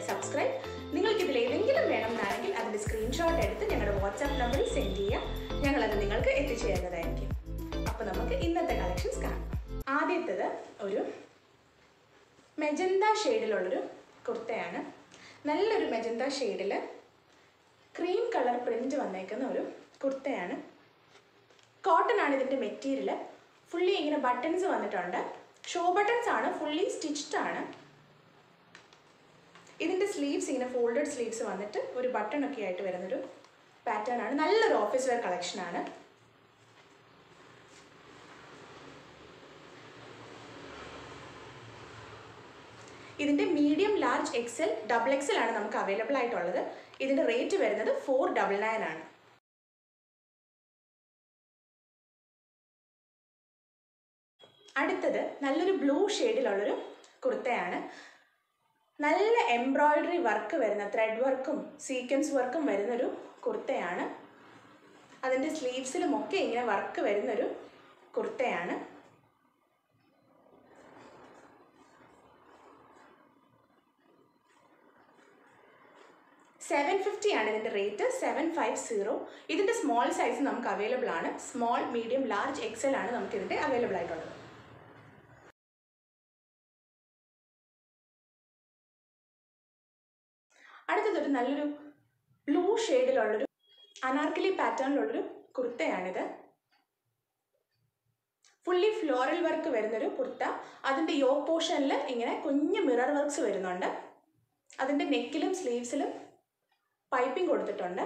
subscribe നിങ്ങൾക്ക് ഇതിൽ ഏതെങ്കിലും വേണമെന്നാണെങ്കിൽ അതിൻ്റെ സ്ക്രീൻഷോട്ട് എടുത്ത് ഞങ്ങളുടെ വാട്സാപ്പ് നമ്പറിൽ സെൻഡ് ചെയ്യുക ഞങ്ങളത് നിങ്ങൾക്ക് എത്തിച്ചു തരുന്നതായിരിക്കും അപ്പോൾ നമുക്ക് ഇന്നത്തെ കളക്ഷൻസ് കാണാം ആദ്യത്തേത് ഒരു മെജന്ത ഷെയ്ഡിലുള്ളൊരു കുർത്തയാണ് നല്ലൊരു മെജന്ത ഷെയ്ഡിൽ ക്രീം കളർ പ്രിന്റ് വന്നേക്കുന്ന ഒരു കുർത്തയാണ് കോട്ടൺ ആണ് ഇതിൻ്റെ മെറ്റീരിയൽ ഫുള്ളി ഇങ്ങനെ ബട്ടൺസ് വന്നിട്ടുണ്ട് ഷോ ബട്ടൺസ് ആണ് ഫുള്ളി സ്റ്റിച്ച്ഡ് ആണ് ഇതിൻ്റെ സ്ലീവ്സ് ഇങ്ങനെ ഫോൾഡഡ് സ്ലീവ്സ് വന്നിട്ട് ഒരു ബട്ടൺ ഒക്കെ ആയിട്ട് വരുന്നൊരു പാറ്റേൺ ആണ് നല്ലൊരു ഓഫീസ് വെയർ കളക്ഷൻ ആണ് ഇതിൻ്റെ medium large XL double XL ആണ് നമുക്ക് അവൈലബിൾ ആയിട്ടുള്ളത് ഇതിൻ്റെ റേറ്റ് വരുന്നത് ഫോർ ഡബിൾ നയൻ ആണ് അടുത്തത് നല്ലൊരു ബ്ലൂ ഷെയ്ഡിലുള്ളൊരു കുർത്തയാണ് നല്ല എംബ്രോയ്ഡറി വർക്ക് വരുന്ന ത്രെഡ് വർക്കും സീക്വൻസ് വർക്കും വരുന്നൊരു കുർത്തയാണ് അതിൻ്റെ സ്ലീവ്സിലും ഒക്കെ ഇങ്ങനെ വർക്ക് വരുന്നൊരു കുർത്തയാണ് സെവൻ ഫിഫ്റ്റി ആണ് ഇതിൻ്റെ റേറ്റ് സെവൻ ഫൈവ് സീറോ ഇതിൻ്റെ സ്മോൾ സൈസ് നമുക്ക് അവൈലബിൾ ആണ് സ്മോൾ മീഡിയം ലാർജ് എക്സൽ ആണ് നമുക്ക് ഇതിൻ്റെ അവൈലബിൾ ആയിട്ടുള്ളത് അടുത്തതൊരു നല്ലൊരു ബ്ലൂ ഷെയ്ഡിലുള്ളൊരു അനാർക്കലി പാറ്റേണിലുള്ളൊരു കുർത്തയാണിത് ഫുള്ളി ഫ്ലോറൽ വർക്ക് വരുന്നൊരു കുർത്ത അതിൻ്റെ യോ പോർഷനിൽ ഇങ്ങനെ കുഞ്ഞ് മിറർ വർക്ക്സ് വരുന്നുണ്ട് അതിൻ്റെ നെക്കിലും സ്ലീവ്സിലും പൈപ്പിംഗ് കൊടുത്തിട്ടുണ്ട്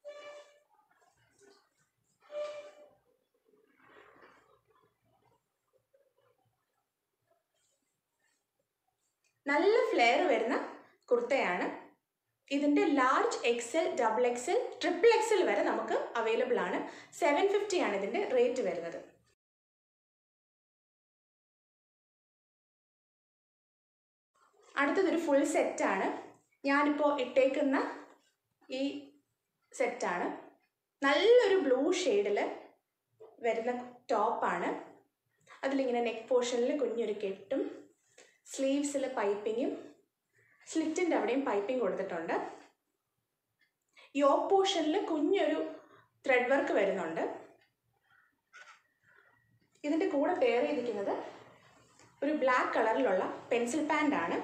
നല്ല ഫ്ലെയർ വരുന്ന കുർത്തയാണ് ഇതിൻ്റെ large XL double XL triple XL വരെ നമുക്ക് അവൈലബിൾ ആണ് സെവൻ ഫിഫ്റ്റി ആണ് ഇതിൻ്റെ റേറ്റ് വരുന്നത് അടുത്തതൊരു ഫുൾ സെറ്റാണ് ഞാനിപ്പോൾ ഇട്ടേക്കുന്ന ഈ സെറ്റാണ് നല്ലൊരു ബ്ലൂ ഷെയ്ഡിൽ വരുന്ന ടോപ്പാണ് അതിലിങ്ങനെ നെക്ക് പോർഷനിൽ കുഞ്ഞൊരു കെട്ടും സ്ലീവ്സിൽ പൈപ്പിങ്ങും സ്ലിറ്റിൻ്റെ അവിടെയും പൈപ്പിംഗ് കൊടുത്തിട്ടുണ്ട് യോ പോർഷനിൽ കുഞ്ഞൊരു ത്രെഡ് വർക്ക് വരുന്നുണ്ട് ഇതിൻ്റെ കൂടെ പെയർ ചെയ്തിരിക്കുന്നത് ഒരു ബ്ലാക്ക് കളറിലുള്ള പെൻസിൽ പാൻ്റ് ആണ്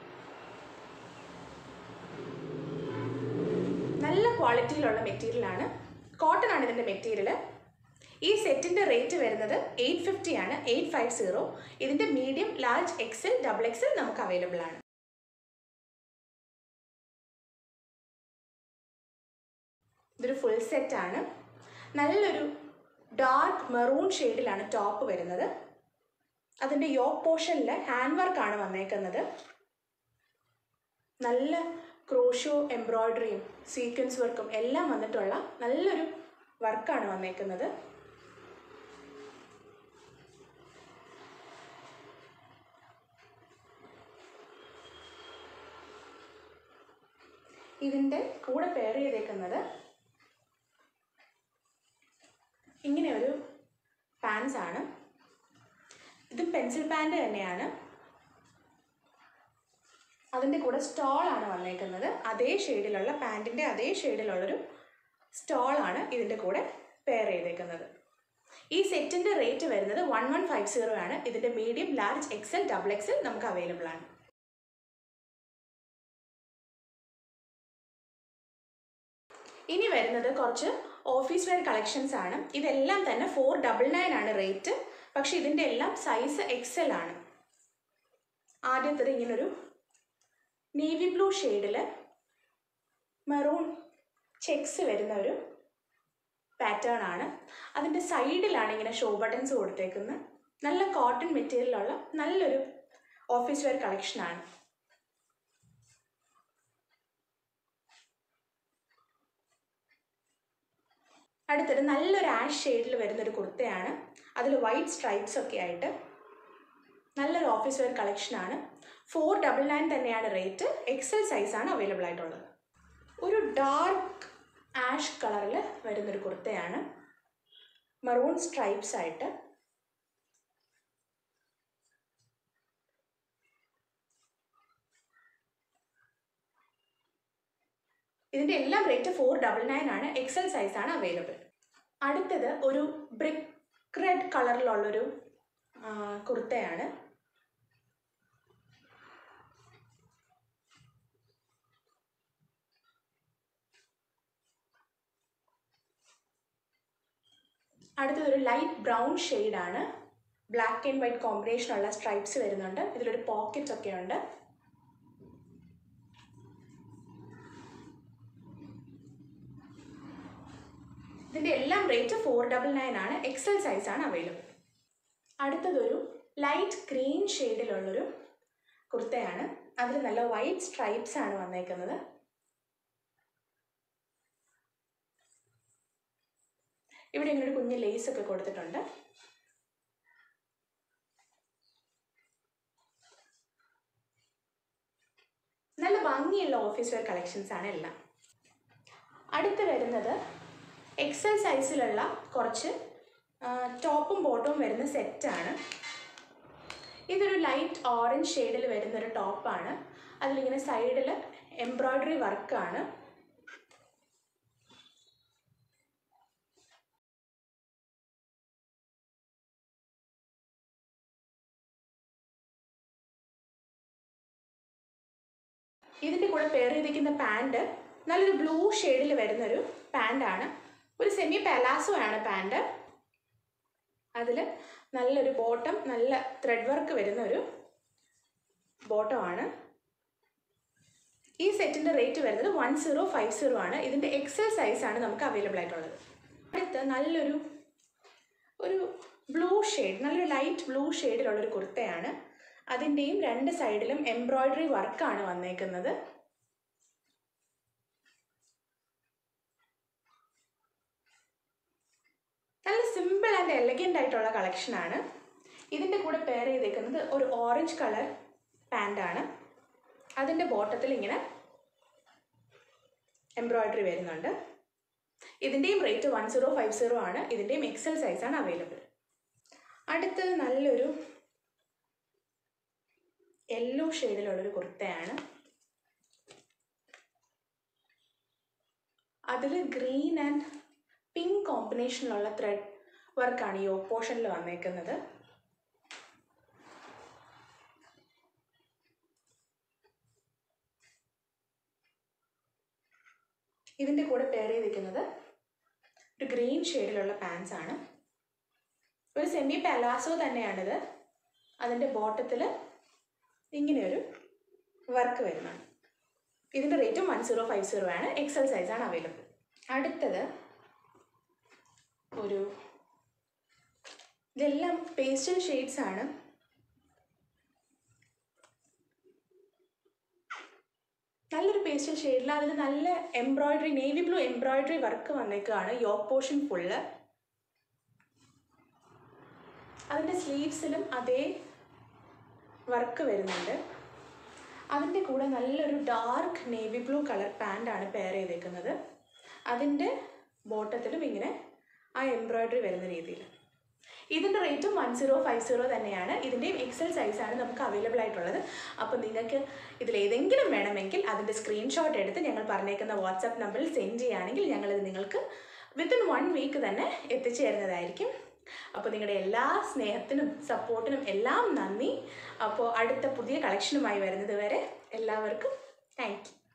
നല്ല ക്വാളിറ്റിയിലുള്ള മെറ്റീരിയലാണ് കോട്ടൺ ആണ് ഇതിൻ്റെ മെറ്റീരിയൽ ഈ സെറ്റിൻ്റെ റേറ്റ് വരുന്നത് എയ്റ്റ് ഫിഫ്റ്റി ആണ് എയ്റ്റ് ഫൈവ് സീറോ ഇതിൻ്റെ medium large XL double XL നമുക്ക് അവൈലബിൾ ആണ് ഇതൊരു ഫുൾ സെറ്റാണ് നല്ലൊരു ഡാർക്ക് മെറൂൺ ഷെയ്ഡിലാണ് ടോപ്പ് വരുന്നത് അതിൻ്റെ യോ പോർഷനിൽ ഹാൻഡ് വർക്കാണ് വന്നേക്കുന്നത് നല്ല ക്രോഷോ എംബ്രോയ്ഡറിയും സീക്വൻസ് വർക്കും എല്ലാം വന്നിട്ടുള്ള നല്ലൊരു വർക്കാണ് വന്നേക്കുന്നത് ഇതിൻ്റെ കൂടെ പെയർ ചെയ്തേക്കുന്നത് ഇങ്ങനെ ഒരു പാൻസ് ആണ് ഇത് പെൻസിൽ പാൻറ് തന്നെയാണ് അതിൻ്റെ കൂടെ സ്റ്റോൾ ആണ് വന്നേക്കുന്നത് അതേ ഷെയ്ഡിലുള്ള പാൻറ്റിൻ്റെ അതേ ഷെയ്ഡിലുള്ളൊരു സ്റ്റോളാണ് ഇതിൻ്റെ കൂടെ പെയർ ചെയ്തേക്കുന്നത് ഈ സെറ്റിൻ്റെ റേറ്റ് വരുന്നത് വൺ വൺ ഫൈവ് സീറോ ആണ് ഇതിൻ്റെ medium large XL double XL നമുക്ക് അവൈലബിൾ ആണ് ഇനി വരുന്നത് കുറച്ച് ഓഫീസ് വെയർ കളക്ഷൻസ് ആണ് ഇതെല്ലാം തന്നെ ഫോർ ഡബിൾ നയൻ ആണ് റേറ്റ് പക്ഷെ ഇതിൻ്റെ എല്ലാം സൈസ് എക്സൽ ആണ് ആദ്യത്തത് ഇങ്ങനൊരു നേവി ബ്ലൂ ഷെയ്ഡിൽ മെറൂൺ ചെക്സ് വരുന്ന ഒരു പാറ്റേൺ ആണ് അതിൻ്റെ സൈഡിലാണ് ഇങ്ങനെ ഷോ ബട്ടൺസ് കൊടുത്തേക്കുന്നത് നല്ല കോട്ടൺ മെറ്റീരിയലുള്ള നല്ലൊരു ഓഫീസ് വെയർ കളക്ഷനാണ് അടുത്തത് നല്ലൊരു ആഷ് ഷെയ്ഡിൽ വരുന്നൊരു കുർത്തയാണ് അതിൽ വൈറ്റ് സ്ട്രൈപ്സ് ഒക്കെ ആയിട്ട് നല്ലൊരു ഓഫീസ് വെയർ കളക്ഷനാണ് ഫോർ ഡബിൾ നയൻ തന്നെയാണ് റേറ്റ് എക്സൽ സൈസാണ് അവൈലബിൾ ആയിട്ടുള്ളത് ഒരു ഡാർക്ക് ആഷ് കളറിൽ വരുന്നൊരു കുർത്തയാണ് മറൂൺ സ്ട്രൈപ്സ് ആയിട്ട് ഇതിൻ്റെ എല്ലാം റേറ്റ് ഫോർ ഡബിൾ നയൻ ആണ് എക്സൽ സൈസാണ് അവൈലബിൾ അടുത്തത് ഒരു ബ്രിക്ക് റെഡ് കളറിലുള്ളൊരു ആ, കുർത്തയാണ് അടുത്തതൊരു ലൈറ്റ് ബ്രൗൺ ആണ് ബ്ലാക്ക് ആൻഡ് വൈറ്റ് കോമ്പിനേഷനുള്ള സ്ട്രൈപ്സ് വരുന്നുണ്ട് ഇതിലൊരു പോക്കറ്റ് ഒക്കെ ഉണ്ട് ഇതിൻ്റെ എല്ലാം റേറ്റ് ഫോർ ഡബിൾ നയൻ ആണ് എക്സൽ സൈസ് ആണ് അവൈലബിൾ അടുത്തതൊരു ലൈറ്റ് ഗ്രീൻ ഷെയ്ഡിലുള്ളൊരു കുർത്തയാണ് അതിൽ നല്ല വൈറ്റ് സ്ട്രൈപ്സ് ആണ് വന്നേക്കുന്നത് ഇവിടെ ഇങ്ങനെ ഒരു കുഞ്ഞ് ലേസ് ഒക്കെ കൊടുത്തിട്ടുണ്ട് നല്ല ഭംഗിയുള്ള ഓഫീസ് വെയർ കളക്ഷൻസ് ആണ് എല്ലാം അടുത്ത് വരുന്നത് എക്സൽ സൈസിലുള്ള കുറച്ച് ടോപ്പും ബോട്ടവും വരുന്ന സെറ്റാണ് ഇതൊരു ലൈറ്റ് ഓറഞ്ച് ഷെയ്ഡിൽ വരുന്നൊരു ടോപ്പാണ് അതിലിങ്ങനെ സൈഡിൽ എംബ്രോയ്ഡറി വർക്കാണ് ഇതിൻ്റെ കൂടെ പെയർ ചെയ്തിരിക്കുന്ന പാൻറ് നല്ലൊരു ബ്ലൂ ഷെയ്ഡിൽ വരുന്നൊരു പാൻ്റാണ് ഒരു സെമി പെലാസോ ആണ് പാൻറ് അതിൽ നല്ലൊരു ബോട്ടം നല്ല ത്രെഡ് വർക്ക് വരുന്ന ഒരു ബോട്ടമാണ് ഈ സെറ്റിൻ്റെ റേറ്റ് വരുന്നത് വൺ സീറോ ഫൈവ് സീറോ ആണ് ഇതിൻ്റെ എക്സൽ സൈസാണ് നമുക്ക് അവൈലബിൾ ആയിട്ടുള്ളത് അടുത്ത് നല്ലൊരു ഒരു ബ്ലൂ ഷെയ്ഡ് നല്ലൊരു ലൈറ്റ് ബ്ലൂ ഷെയ്ഡിലുള്ളൊരു കുർത്തയാണ് അതിൻ്റെയും രണ്ട് സൈഡിലും എംബ്രോയ്ഡറി വർക്കാണ് വന്നേക്കുന്നത് നല്ല സിമ്പിൾ ആൻഡ് എലഗൻ്റ് ആയിട്ടുള്ള കളക്ഷനാണ് ഇതിൻ്റെ കൂടെ പെയർ ചെയ്തേക്കുന്നത് ഒരു ഓറഞ്ച് കളർ പാൻ്റാണ് അതിൻ്റെ ബോട്ടത്തിൽ ഇങ്ങനെ എംബ്രോയ്ഡറി വരുന്നുണ്ട് ഇതിൻ്റെയും rate one zero five zero ആണ് ഇതിൻ്റെയും എക്സൽ സൈസാണ് അവൈലബിൾ അടുത്തത് നല്ലൊരു യെല്ലോ ഷെയ്ഡിലുള്ളൊരു കുർത്തയാണ് അതിൽ ഗ്രീൻ ആൻഡ് പിങ്ക് കോമ്പിനേഷനിലുള്ള ത്രെഡ് വർക്കാണ് ഈ ഓപ്പോഷനിൽ വന്നേക്കുന്നത് ഇതിൻ്റെ കൂടെ പെയർ ചെയ്തിരിക്കുന്നത് ഒരു ഗ്രീൻ ഷെയ്ഡിലുള്ള പാൻസ് ആണ് ഒരു സെമി പലാസോ തന്നെയാണിത് അതിൻ്റെ ബോട്ടത്തിൽ ഇങ്ങനെയൊരു വർക്ക് വരുന്നുണ്ട് ഇതിൻ്റെ റേറ്റും വൺ സീറോ ഫൈവ് സീറോ ആണ് എക്സൽ സൈസാണ് അവൈലബിൾ അടുത്തത് ഒരു ഇതെല്ലാം പേസ്റ്റൽ ഷെയ്ഡ്സ് ആണ് നല്ലൊരു പേസ്റ്റൽ ഷെയ്ഡിൽ അതിൽ നല്ല embroidery navy blue embroidery work വന്നേക്കുകയാണ് യോക്ക് പോർഷൻ ഫുള്ള് അതിൻ്റെ സ്ലീവ്സിലും അതേ വർക്ക് വരുന്നുണ്ട് അതിൻ്റെ കൂടെ നല്ലൊരു ഡാർക്ക് നേവി ബ്ലൂ കളർ പാൻ്റാണ് പെയർ ചെയ്തേക്കുന്നത് അതിൻ്റെ ബോട്ടത്തിലും ഇങ്ങനെ ആ എംബ്രോയ്ഡറി വരുന്ന രീതിയിൽ ഇതിൻ്റെ റേറ്റും വൺ സീറോ ഫൈവ് സീറോ തന്നെയാണ് ഇതിൻ്റെയും എക്സൽ സൈസാണ് നമുക്ക് അവൈലബിൾ ആയിട്ടുള്ളത് അപ്പോൾ നിങ്ങൾക്ക് ഇതിലേതെങ്കിലും വേണമെങ്കിൽ അതിൻ്റെ സ്ക്രീൻഷോട്ട് എടുത്ത് ഞങ്ങൾ പറഞ്ഞേക്കുന്ന വാട്സാപ്പ് നമ്പറിൽ സെൻഡ് ചെയ്യുകയാണെങ്കിൽ ഞങ്ങളിത് നിങ്ങൾക്ക് വിത്തിൻ വൺ വീക്ക് തന്നെ എത്തിച്ചു തരുന്നതായിരിക്കും അപ്പോൾ നിങ്ങളുടെ എല്ലാ സ്നേഹത്തിനും സപ്പോർട്ടിനും എല്ലാം നന്ദി അപ്പോൾ അടുത്ത പുതിയ കളക്ഷനുമായി വരുന്നത് വരെ എല്ലാവർക്കും താങ്ക് യു